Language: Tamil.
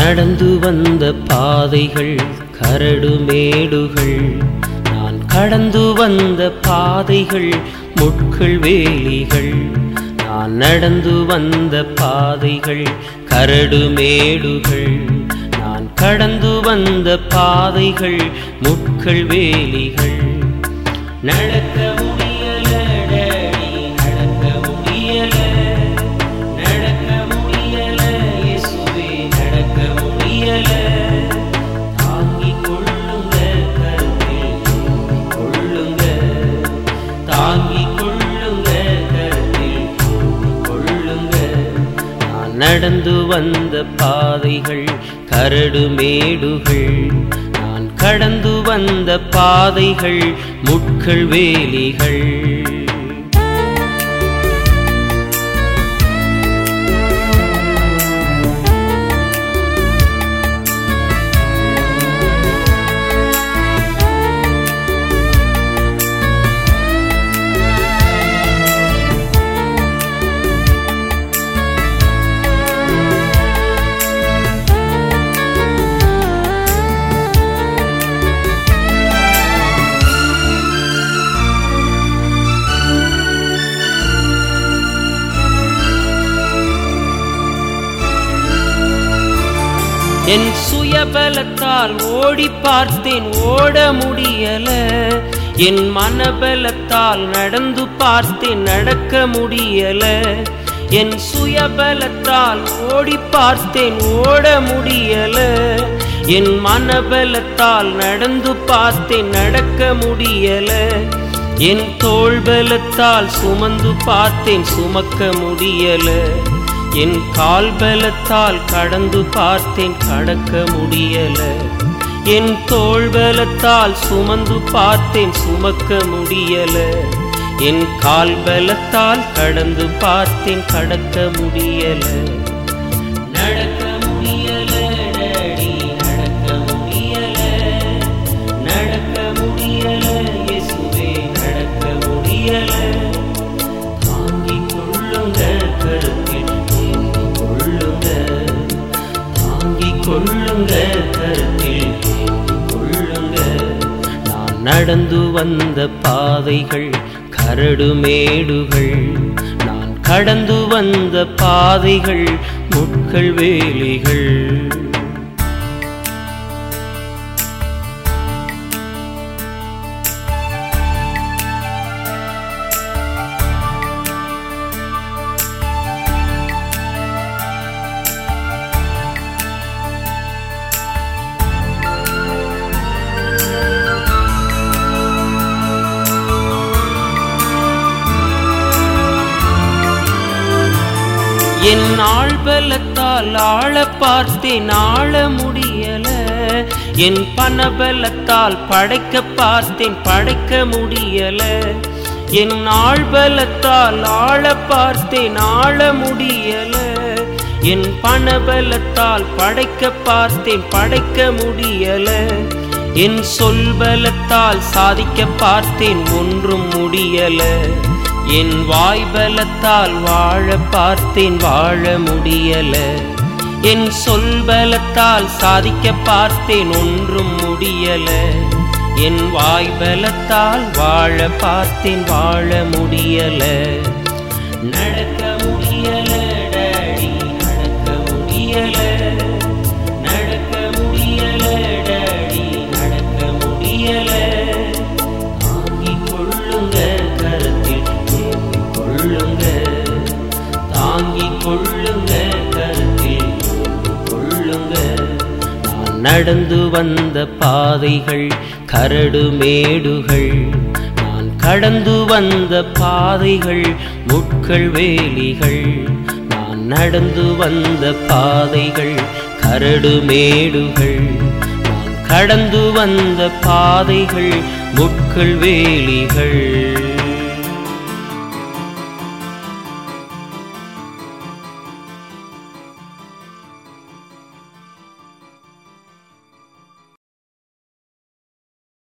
நடந்து வந்த பாதைகள் கரடு மேடுகள் நான் கடந்து வந்த பாதைகள் முட்கள் வேலிகள் நான் நடந்து வந்த பாதைகள் கரடு மேடுகள் நான் கடந்து வந்த பாதைகள் முட்கள் வேலிகள் நடக்க முடியல டேடி, நடக்க முடியல நடக்க முடியல இயேசுவே நடக்க முடியல தாங்கிக் கொள்ளுங்க கருத்தில் தூக்கிக் கொள்ளுங்க தாங்கிக் கொள்ளுங்க கருத்தில் தூக்கிக் கொள்ளுங்க நான் நடந்து வந்த பாதைகள் கரடு மேடுகள் நான் கடந்து வந்த பாதைகள் முட்கள் வேலிகள் என் சுயபலத்தால் ஓடி பார்த்தேன் ஓட முடியல என் மனபலத்தால் நடந்து பார்த்தேன் நடக்க முடியல என் சுயபலத்தால் ஓடி பார்த்தேன் ஓட முடியல என் மனபலத்தால் நடந்து பார்த்தேன் நடக்க முடியல என் தோள்பலத்தால் சுமந்து பார்த்தேன் சுமக்க முடியல என் கால் பலத்தால் கடந்து பார்த்தேன் கடக்க முடியல என் தோள் பலத்தால் சுமந்து பார்த்தேன் சுமக்க முடியல என் கால் பலத்தால் கடந்து பார்த்தேன் கடக்க முடியல நடக்க முடியல டேடி, நடக்க முடியல நடக்க முடியல இயேசுவே நடக்க முடியல தாங்கிக் கொள்ளுங்க கருத்தில் ஏந்திக் கொள்ளுங்க தாங்கிக் கொள்ளுங்க கருத்தில் ஏந்திக் கொள்ளுங்க நான் நடந்து வந்த பாதைகள் கரடு மேடுகள் நான் கடந்து வந்த பாதைகள் முட்கள் வேலிகள் என் ஆள் பலத்தால் ஆள பார்த்தேன் ஆள முடியல என் பணபலத்தால் படைக்க பார்த்தேன் படைக்க முடியல என் ஆள் பலத்தால் ஆள பார்த்தேன் ஆள முடியல என் பணபலத்தால் படைக்க பார்த்தேன் படைக்க முடியல என் சொல் பலத்தால் சாதிக்க பார்த்தேன் ஒன்றும் முடியல என் வாய் பலத்தால் வாழ பார்த்தேன் வாழ முடியல என் சொல் பலத்தால் சாதிக்க பார்த்தேன் ஒன்றும் முடியல என் வாய் பலத்தால் வாழ பார்த்தேன் வாழ முடியல நடக்க முடியல டேடி நடக்க முடியல நடக்க முடியல டேடி நடக்க முடியல தாங்கிக் கொள்ளுங்க கருத்தில் ஏந்திக் கொள்ளுங்க தாங்கிக் கொள்ளுங்க கருத்தில் ஏந்திக் கொள்ளுங்க நான் நடந்து வந்த பாதைகள் கரடு மேடுகள் நான் கடந்து வந்த பாதைகள் முட்கள் வேலிகள் நான் நடந்து வந்த பாதைகள் கரடு மேடுகள் நான் கடந்து வந்த பாதைகள் முட்கள் வேலிகள்